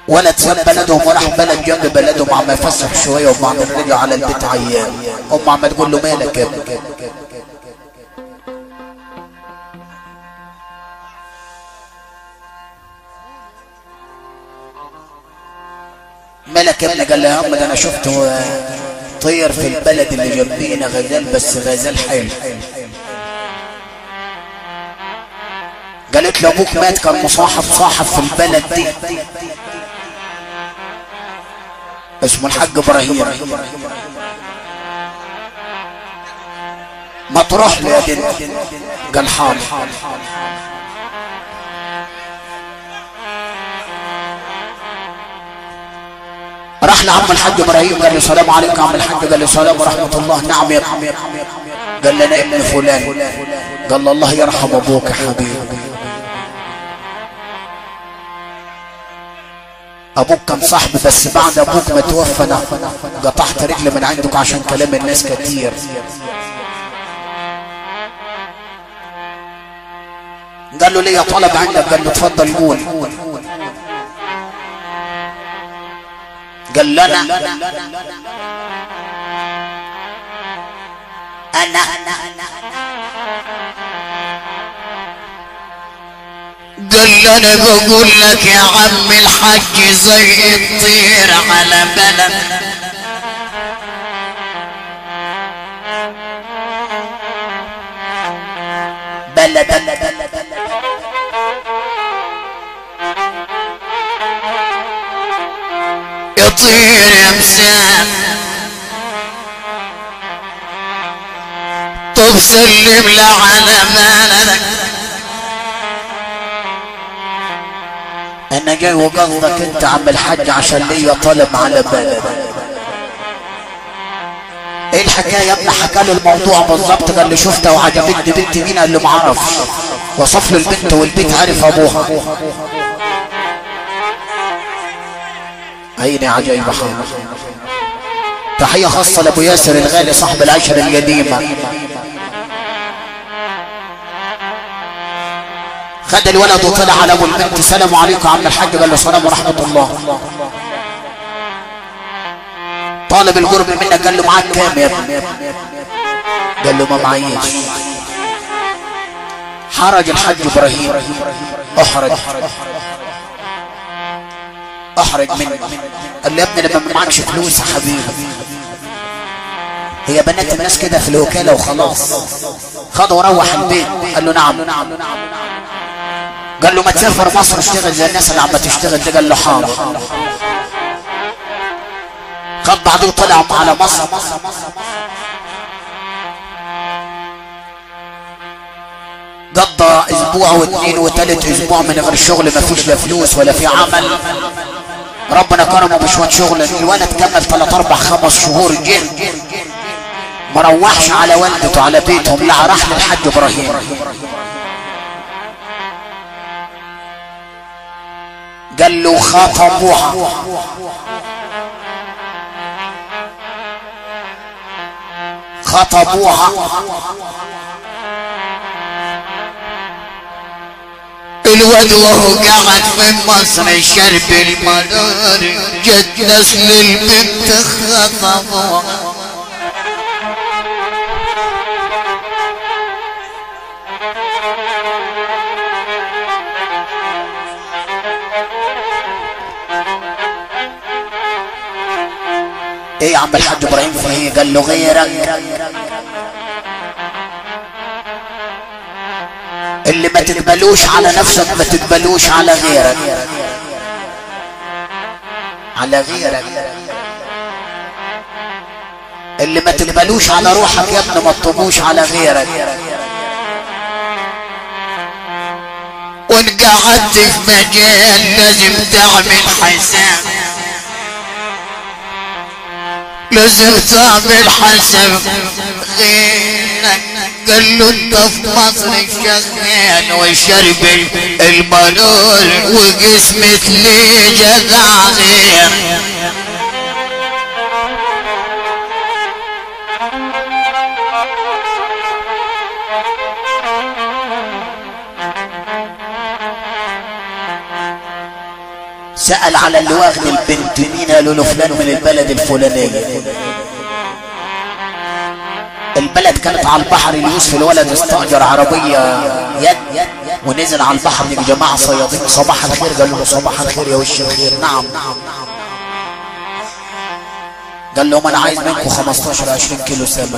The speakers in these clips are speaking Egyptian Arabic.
ولد ساب بلدهم وراح بلد جنب بلدهم عم يفسح شويه وبعدين رجع على البيت عيان ام عم تقول له مالك يا ابني مالك يا ابني قال له يا عم ده انا شفته طير في البلد اللي جنبينا غزال بس غزال حلو قالت له ابوك مات كان مصاحب صاحب في البلد دي اسمه الحاج ابراهيم ما تروح له يا بنت قال حاضر راح لعم الحاج ابراهيم قال له السلام عليكم عم الحاج قال له السلام ورحمه الله نعم يا ابني قال له انا ابن فلان قال له الله يرحم ابوك يا حبيبي ابوك كان صاحبي بس بعد ابوك ما توفى انا قطعت رجلي من عندك عشان كلام الناس كتير قال له ليه طلب عندك قال له اتفضل قول قال لنا انا قال لي انا بقول لك يا عم الحج زي الطير على بلد بلد يطير يا مسام طب سلم له على بلدك انا جاي وقصدك انت عم الحاج عشان ليا طلب على بلد ايه الحكايه يا ابني حكى له الموضوع بالظبط قال لي شفتها وعجبتني بنت مين قال له ما اعرفش وصف له البنت والبيت عارف ابوها عيني عجيبه حاجه تحيه خاصه لابو ياسر الغالي صاحب العشره القديمه خد الولد وطلع على ابو البنت سلام عليكم عم الحاج قال له سلام ورحمه الله طالب القرب منك قال له معاك كام يا ابني قال له ما معيش حرج الحاج ابراهيم احرج احرج مني قال له يا ابني انا ما معكش فلوس يا حبيبي هي بنات الناس كده في الوكاله وخلاص خده وروح البيت قال له نعم قال له ما تسافر مصر اشتغل زي الناس اللي عم تشتغل دي قال له حاضر خد بعضه وطلع على مصر قضى اسبوع واثنين وثالث اسبوع من غير شغل ما فيش لا فلوس ولا في عمل ربنا كرمه بشويه شغل الولد كمل ثلاث اربع خمس شهور جه ما روحش على والدته على بيتهم لا راح للحاج ابراهيم قال له خطبوها خطبوها الواد وهو قاعد في مصر شرب المدار جت نسل البنت خطبوها ايه يا عم الحاج ابراهيم في ايه قال له غيرك اللي ما تقبلوش على نفسك ما تقبلوش على غيرك على غيرك اللي ما تقبلوش على روحك يا ابني ما تطبوش على غيرك وان قعدت في مجال لازم تعمل حساب لازم تعمل حساب غيرك قال له انت في مصر شغال وشرب المنور وقسمت لي جدع غير سأل على اللي واخد البنت مين قالوا له فلان من البلد الفلانية البلد كانت على البحر اليوسف الولد استأجر عربية يد ونزل على البحر يا جماعة صيادين صباح الخير قالوا له صباح الخير يا وش الخير نعم قال لهم انا عايز منكم 15 20 كيلو سمك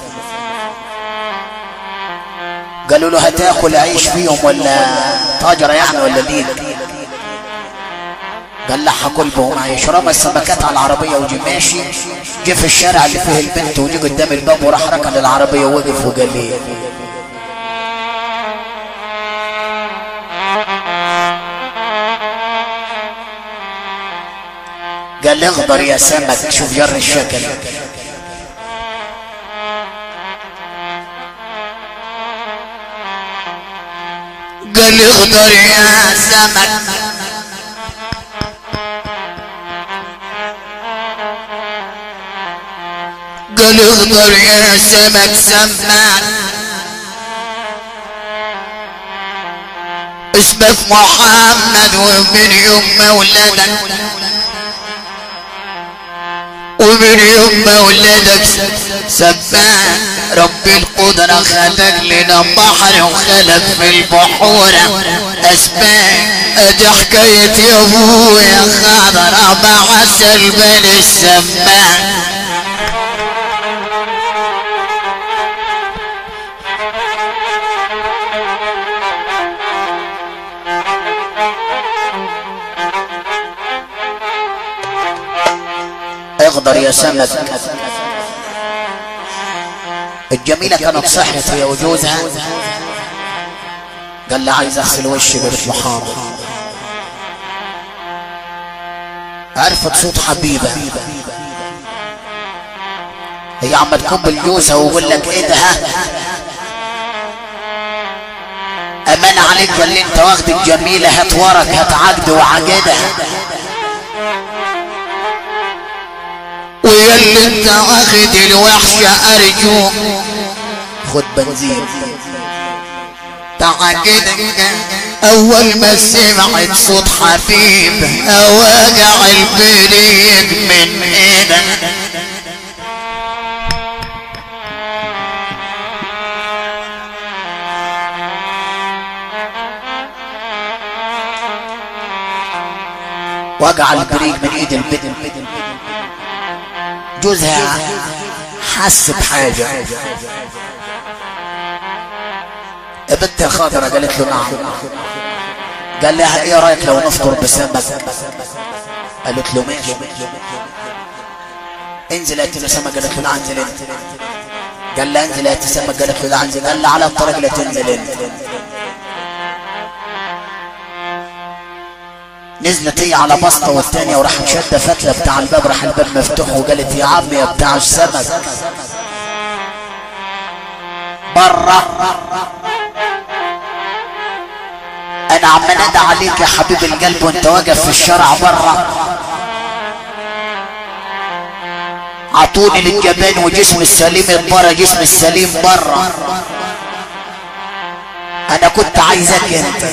قالوا له هتاكل عيش فيهم ولا تاجر يعني ولا ليك قال لا هاكل بهم عيش رمى السمكات على العربيه وجي ماشي جه في الشارع اللي فيه البنت وجي قدام الباب وراح ركن العربيه ووقف وقال لي قال لي اخضر يا سمك شوف جر الشكل قال اخضر يا سمك قال اخضر يا سمك سماك اسمك محمد ومن يوم مولدك ومن يوم مولدك سبان رب القدرة خلق لنا بحر وخلق في البحور اسبان ادي حكاية يا ابويا خضرة مع سلمان السمان اخضر يا سمك الجميلة كانت صحت هي وجوزها قال لي عايز اغسل وشي قالت له حاضر عرفت صوت حبيبة هي عم تكون بالجوزة ويقول لك ايه ده ها؟ امان عليك اللي انت واخد الجميلة هات ورك هات عقد وعقدها ويلي انت واخد الوحشة ارجوك خد بنزين تعجدك اول ما سمعت صوت حبيب اوجع البريق من ايدك وقع البريق من ايد البدن جوزها حس بحاجة يا بنت يا خاطرة قالت له نعم قال لها ايه رايك لو نفطر بسمك قالت له ماشي انزل هات له سمك قالت له لا انزل انت قال لها انزل هات سمك قالت له لا انزل قال لها على الطريق لا تنزل انت نزلت هي على بسطة والتانية وراح مشدة فتلة بتاع الباب راح الباب مفتوح وقالت يا عمي يا بتاع السمك برا انا عم نادى عليك يا حبيب القلب وانت واقف في الشارع برا عطوني للجبان وجسم السليم برا جسم السليم برا انا كنت عايزك انت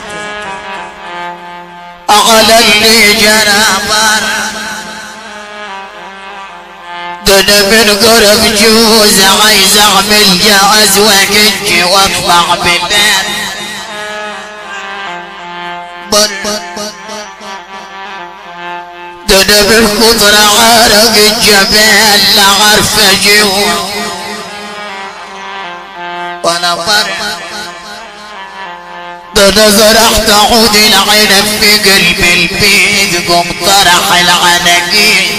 على اللي جنابر ده انا من قرب جوز عايز اعمل جواز واجي واطلع بلاد بر ده انا من كتر عرق الجبال لا عارف اجيبه وانا بر ده انا زرعت عود العنب في قلب البيت قم طرح العناقيل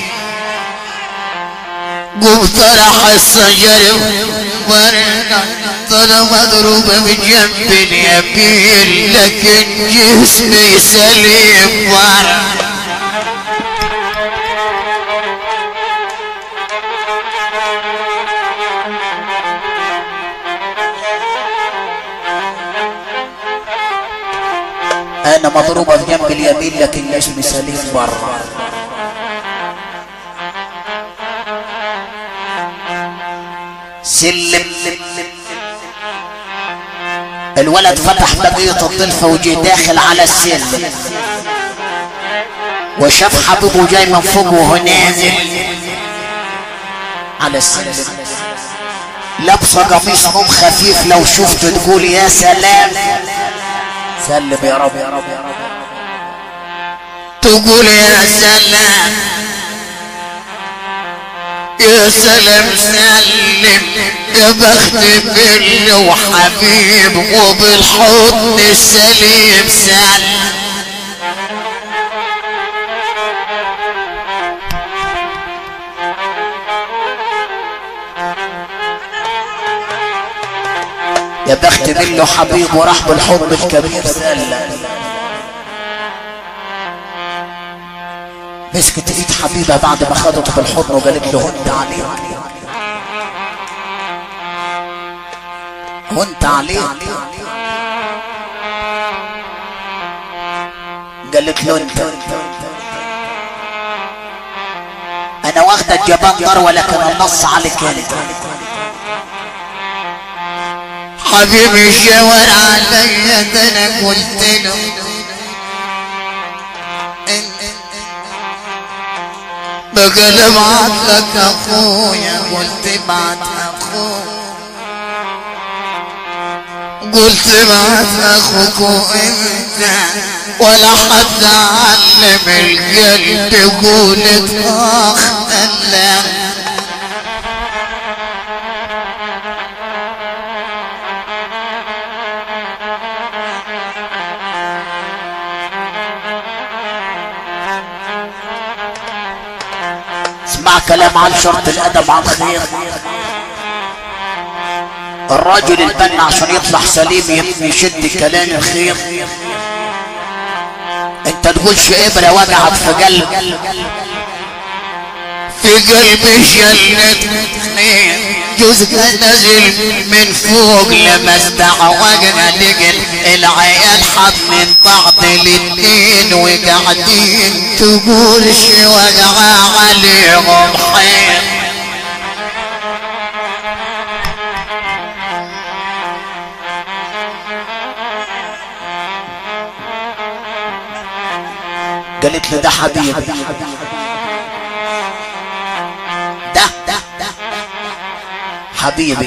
قم طرح الشجر ورنا انا مضروبة بجنب اليمين لكن جسمي سليم ورا انا مضروبة في جنب اليمين لكن جسمي سليم برا سلم الولد فتح بقية الضلفة وجي داخل على السلم وشاف حبيبه جاي من فوق وهو نازل على السلم لابسه قميص نوم خفيف لو شفته تقول يا سلام سلم يا رب يا رب يا رب تقول يا سلام يا سلام سلم يا بخت بر وحبيب وبالحضن السليم سلم يا بخت منه حبيب وراح بالحضن الكبير سلم مسكت ايد حبيبها بعد ما خدته بالحضن وقالت له هنت عليك هنت عليك قالت له انت انا واخده الجبان دار ولكن النص عليك انت حبيبي شاور عليا ده انا قلت له بقى ابعت لك اخويا قلت بعت اخوك قلت بعت اخوك وانت ولا حد علم القلب تقول اخ الا اسمع كلام عن شرط الادب عن خير الرجل البن عشان يطلع سليم يشد كلام الخير انت تقولش ابره وجعت في قلب في قلبي جلتني جزء نزل من فوق لما استعوجنا لقل العيال حاضنين بعض الاتنين وقاعدين تقول شي وجع عليهم حيل قالت له ده حبيبي ده ده ده حبيبي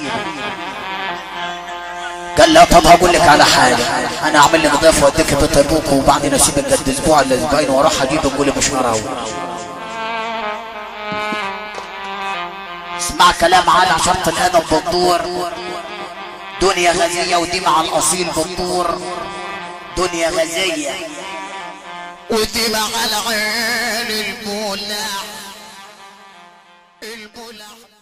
قال لا طب هقول لك على حاجه انا اعمل لك ضيف واديك بيت ابوك وبعدين اسيبك قد اسبوع ولا اسبوعين واروح اجيبك قولي مش مراوي اسمع كلام على شرط الادب بالدور دنيا غزيه ودي مع الاصيل بالدور دنيا غزيه وتبع العين البلع البلع